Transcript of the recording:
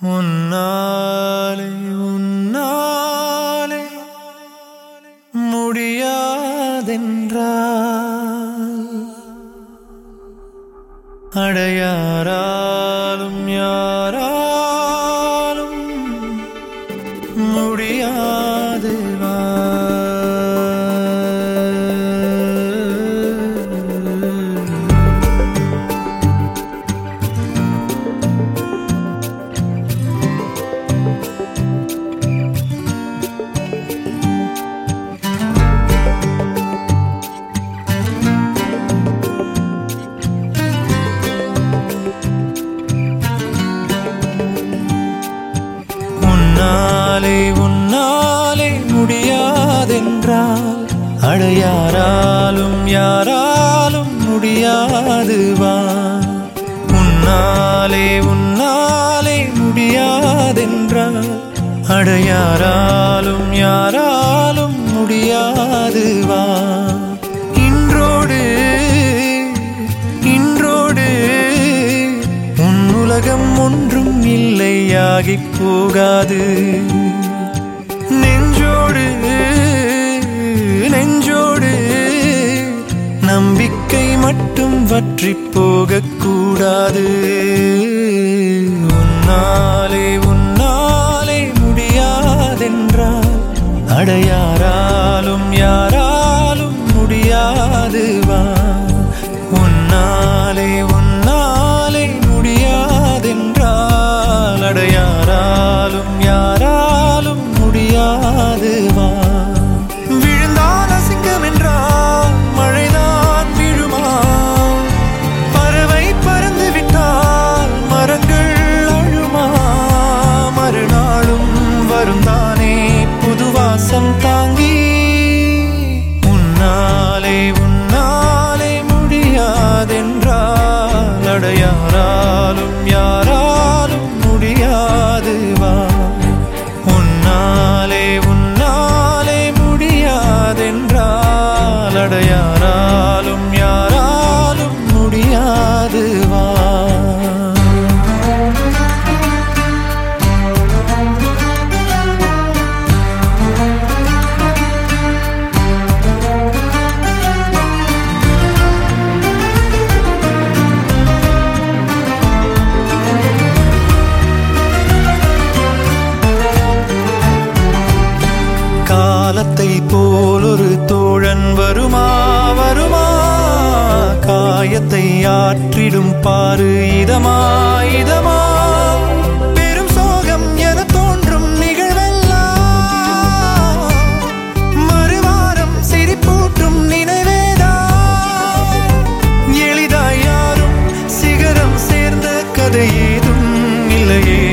உன்னாலே உன்னாலே முடியாதென்றால் அடையாராலும் யாராலும் முடியாது வா. உன்னாலே உன்னாலே முடியாதென்றால் அடையாராலும் யாராலும் முடியாது வா உன்னாலே உன்னாலே முடியாதென்றால் அடையாராலும் யாராலும் முடியாது வா இன்றோடு இன்றோடு உன் உலகம் ஒன்றும் இல்லையாகிப் போகாது நெஞ்சோடு நெஞ்சோடு நம்பிக்கை மட்டும் வற்றிப் போகக்கூடாது உன்னாலே உன்னாலே முடியாதென்றால் அடையாராலும் யாராலும் முடியாது வா உன்னாலே உன்னாலே முடியாதென்றால் அடையாராலும் யாராலும் முடியாது வா விழுந்தால் அசிங்கம் என்றால் மழைதான் விழுமா பறவை பறந்து விட்டால் மரங்கள் அழுமா மறுநாளும் வரும் தானே புது வாசம் தாங்கி உன்னாலே உன்னாலே முடியாதென்றால் அடையாராலும் யாராலும் முடியாது வா உன்னாலே உன்னாலே முடியாதென்றால் அடையாராலும் யாராலும் முடியாது வா காலத்தை போல் ஒரு தோழன் வருமா வருமா காயத்தை ஆற்றிடும் பாரு இதமா இதமா பெரும் சோகம் என தோன்றும் நிகழ்வெல்லாம் மறுவாரம் சிரிப்பூட்டும் நினைவேதான் எளிதாய் யாரும் சிகரம் சேர்ந்த கதை ஏதும் இல்லையே